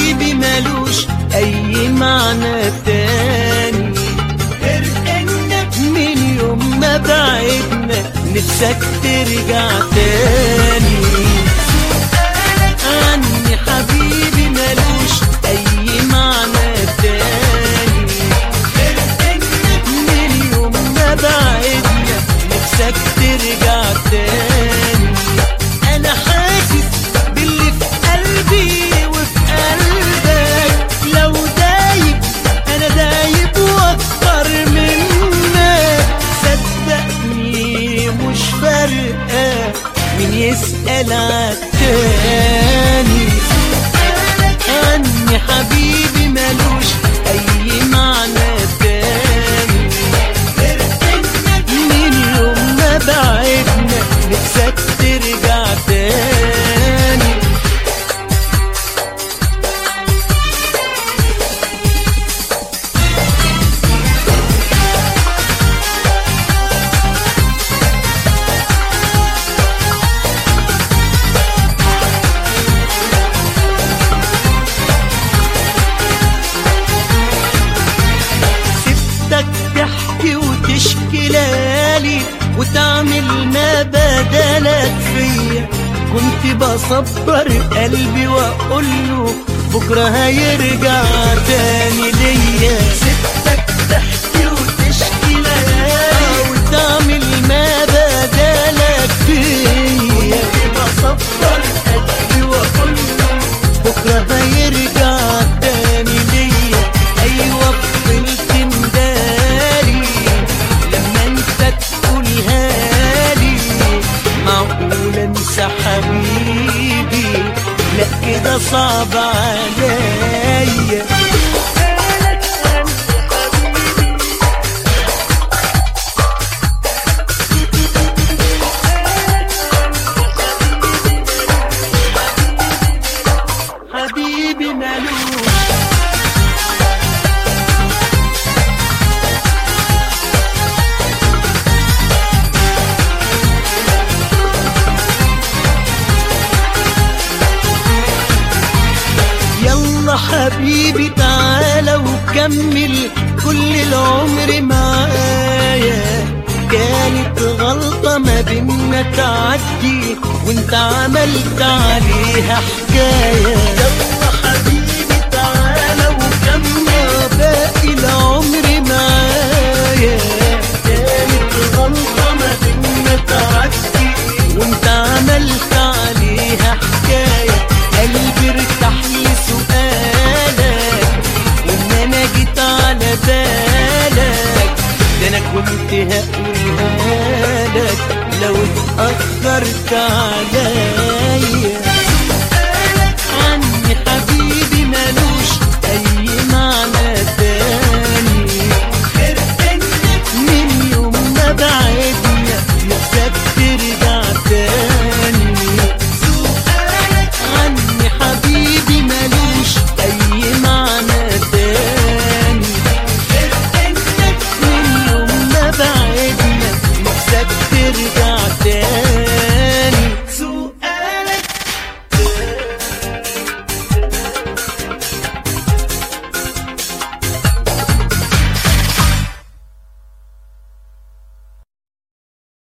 حبيبي ملوش اي معنى تاني غير انك من يوم ما بعدنا نفسك ترجع تاني عني حبيبي ملوش اي معنى تاني غير انك من يوم ما بعدنا نفسك ترجع تاني انا حاسس باللي في قلبي وفي قلبك لو دايب انا دايب واكتر منك صدقني مش فارقه مين يسال عالتاني عني حبيبي ملوش اي معنى تاني غير انك من يوم ما بعدنا نفسك ترجع تاني سبتك تحكي وتشكي لالي وتعمل ما بدلك فيا كنت بصبر قلبي واقول له بكره هيرجع تاني ليا سبتك تحكي وتشكي لالي وتعمل ما بدلك فيا كنت بصبر قلبي واقول له بكره هيرجع تاني ليا ايوه فضلت مداري لما انت تقولها لي معقول انسى حبيبي لا كده صعب عليا حبيبي ملوش يلا حبيبي تعالى وكمل كل العمر معايا كانت غلطة ما بينا تعدي وانت عملت عليها حكاية يلا حبيبي تعالى وكمل باقي العمر معايا كانت غلطة ما بينا تعدي وانت عملت عليها حكاية قلبي ارتاح لسؤالك وان انا جيت على بالك ده انا كنت هقولها لك لو اتأخرت عليك